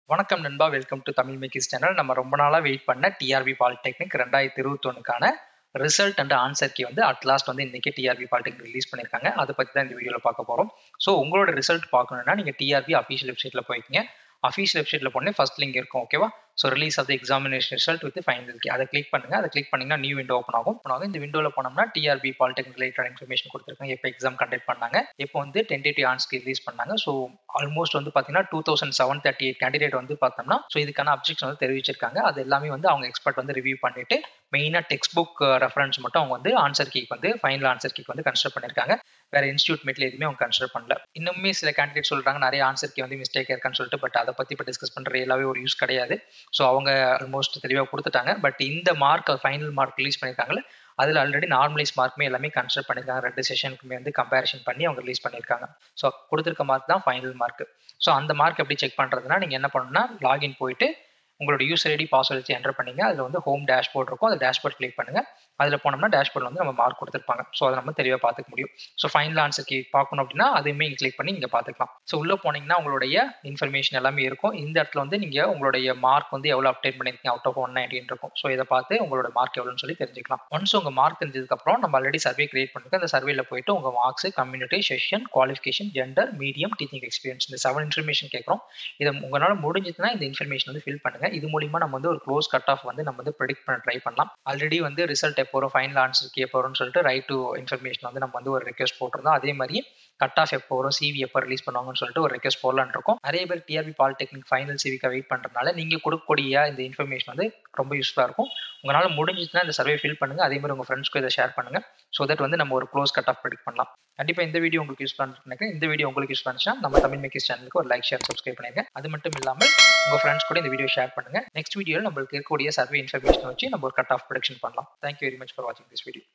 வணக்கம் நண்பா welcome to Tamil மேக்கிஸ் சேனல் நம்ம ரொம்ப நாளாக வெயிட் பண்ண டிஆர்பி பாலிடெக்னிக் ரெண்டாயிரத்தி இருபத்தொன்னுக்கான ரிசல்ட் அண்ட் ஆன்சர் கீ வந்து அட் லாஸ்ட் வந்து இன்னைக்கு டிஆர்பி பாலிடெக்னிக் ரிலீஸ் பண்ணியிருக்காங்க அதை பற்றி தான் இந்த வீடியோவில் பார்க்க போகிறோம் ஸோ உங்களோட ரிசல்ட் பார்க்கணுன்னா நீங்கள் டிஆர்பி அஃபீஷியல் வெப்சைட்டில் போய்க்கிங்க அஃபீஷியல் வெப்சைட்டில் போனே ஃபர்ஸ்ட் லிங்க் இருக்கும் ஓகேவா so release of the examination result with final key அதை கிளிக் பண்ணுங்க அதை கிளிக் பண்ணிங்கன்னா நியூ விண்டோ ஓப்பன் ஆகும் ஓப்பன் ஆகும் இந்த விண்டோவில் போனோம்னா டிஆர்பி பாலிடெக்னிக் ரிலேட்டட் இன்ஃபர்மேஷன் கொடுத்துருக்காங்க எப்போ எக்ஸாம் கண்டக்ட் பண்ணாங்க இப்போ வந்து டென்டேட்டிவ் ஆன்ஸ்க்கு ரிலீஸ் பண்ணாங்க ஸோ ஆல்மோஸ்ட் வந்து பார்த்தீங்கன்னா two thousand seven thirty eight candidate வந்து பார்த்தோம்னா ஸோ இதுக்கான அப்ஜெக்ஷன் வந்து தெரிவிச்சிருக்காங்க அது எல்லாமே வந்து அவங்க எக்ஸ்பர்ட் வந்து ரிவ்யூ பண்ணிட்டு மெயினாக டெக்ஸ்ட் புக் ரெஃபரன்ஸ் மட்டும் அவங்க வந்து ஆன்சர் கீக்கு வந்து ஃபைனல் ஆன்சர் கீக்கு வந்து கன்சிடர் பண்ணியிருக்காங்க வேற இன்ஸ்டியூட் மீட்ல எதுவுமே அவங்க கன்சிடர் பண்ணல இன்னுமே சில கேண்டிடேட் சொல்றாங்க நிறைய ஆன்சர் கீ வந்து மிஸ்டேக் இருக்கான்னு சொல்லிட்டு பட் அதை பத்தி இப்போ டிஸ்கஸ் பண்ற எல்லாமே ஒரு யூஸ் கிடையாது ஸோ அவங்க ஆல்மோஸ்ட் தெளிவாக கொடுத்துட்டாங்க பட் இந்த மார்க் ஃபைனல் மார்க் ரிலீஸ் பண்ணியிருக்காங்களே அதில் ஆல்ரெடி நார்மலைஸ் மார்க்குமே எல்லாமே கன்சிடர் பண்ணியிருக்காங்க ரெண்டு செஷனுக்குமே வந்து கம்பேரிஷன் பண்ணி அவங்க ரிலீஸ் பண்ணியிருக்காங்க ஸோ கொடுத்துருக்க மார்க் தான் ஃபைனல் மார்க் ஸோ அந்த மார்க் எப்படி செக் பண்ணுறதுனா நீங்கள் என்ன பண்ணணும்னா லாகின் போயிட்டு உங்களோட யூசர் ஐடி பாஸ்வேர்ட் வச்சு என்டர் பண்ணீங்க அதில் வந்து ஹோம் டேஷ்போர்ட் இருக்கும் அந்த டேஷ்போர்ட் கிளிக் பண்ணுங்க அதில் போனோம்னா டேஷ்போர்டில் வந்து நம்ம மார்க் கொடுத்துருப்பாங்க ஸோ அதை நம்ம தெளிவாக பார்த்துக்க முடியும் ஸோ ஃபைனல் ஆன்சர்க்கு பார்க்கணும் அப்படின்னா அதையுமே இங்கே கிளிக் பண்ணி நீங்கள் பார்த்துக்கலாம் ஸோ உள்ளே போனீங்கன்னா உங்களுடைய இன்ஃபர்மேஷன் எல்லாமே இருக்கும் இந்த இடத்துல வந்து நீங்கள் உங்களுடைய மார்க் வந்து எவ்வளோ அப்டேட் பண்ணியிருக்கீங்க அவுட் ஆஃப் ஒன் நைன்டின் இருக்கும் ஸோ இதை பார்த்து உங்களோட மார்க் எவ்வளோன்னு சொல்லி தெரிஞ்சுக்கலாம் ஒன்ஸ் உங்கள் மார்க் தெரிஞ்சதுக்கப்புறம் நம்ம ஆல்ரெடி சர்வே கிரியேட் பண்ணிருக்கோம் அந்த சர்வேல போயிட்டு உங்கள் marks community session qualification gender medium teaching experience இந்த செவன் இன்ஃபர்மேஷன் கேட்குறோம் இதை உங்களால் முடிஞ்சதுன்னா இந்த இன்ஃபர்மேஷன் வந்து ஃபில் பண்ணுங்க இது மூலியமா நம்ம வந்து ஒரு க்ளோஸ் கட் ஆஃப் வந்து நம்ம வந்து ப்ரெடிக்ட் பண்ண ட்ரை பண்ணலாம் ஆல்ரெடி வந்து ரிசல்ட் எப்போ வரும் ஃபைனல் ஆன்சருக்கு எப்போ வரும்னு சொல்லிட்டு ரைட் டு இன்ஃபர்மேஷன் வந்து நம்ம வந்து ஒரு ரெக்வஸ்ட் போட்டிருந்தோம் அதே மாதிரி கட் ஆஃப் எப்போ வரும் சிவி எப்போ ரிலீஸ் பண்ணுவாங்கன்னு சொல்லிட்டு ஒரு ரெக்வஸ்ட் போடலான் இருக்கும் நிறைய பேர் டிஆர்பி பாலிடெக்னிக் ஃபைனல் சிவிக்கு வெயிட் பண்ணுறதுனால நீங்கள் கொடுக்கக்கூடிய இந்த இன்ஃபர்மேஷன் வந்து ரொம்ப யூஸ்ஃபுல்லாக இருக்கும் உங்களால் முடிஞ்சுச்சுன்னா இந்த சர்வே ஃபில் பண்ணுங்க அதே மாதிரி உங்கள் ஃப்ரெண்ட்ஸ்க்கு இதை ஷேர் பண்ணுங்க ஸோ தட் வந்து நம்ம ஒரு க்ளோஸ் கட் ஆஃப் ப்ரெடிக்ட் பண்ணலாம் கண்டிப்பாக இந்த வீடியோ உங்களுக்கு யூஸ் நினைக்கிறேன் இந்த வீடியோ உங்களுக்கு யூஸ் பண்ணுச்சுன்னா நம்ம தமிழ் மேக்கிஸ் சேனலுக்கு ஒரு லைக் ஷேர் சப்ஸ்கிரைப் பண்ணிருங்க அது மட்டும் இல்லாமல் உங்கள் ஃப்ரெண்ட்ஸ் கூட இந்த வீடியோ ஷேர் பண்ணுங்க நெக்ஸ்ட் வீடியோவில் நம்மளுக்கு இருக்கக்கூடிய சர்வே இன்ஃபர்மேஷன் வச்சு நம்ம ஒரு கட் ஆஃப் ப்ரொடக்ஷன் பண்ணலாம் தேங்க்யூ வெரி மச் ஃபார் வாட்சிங் திஸ் வீடியோ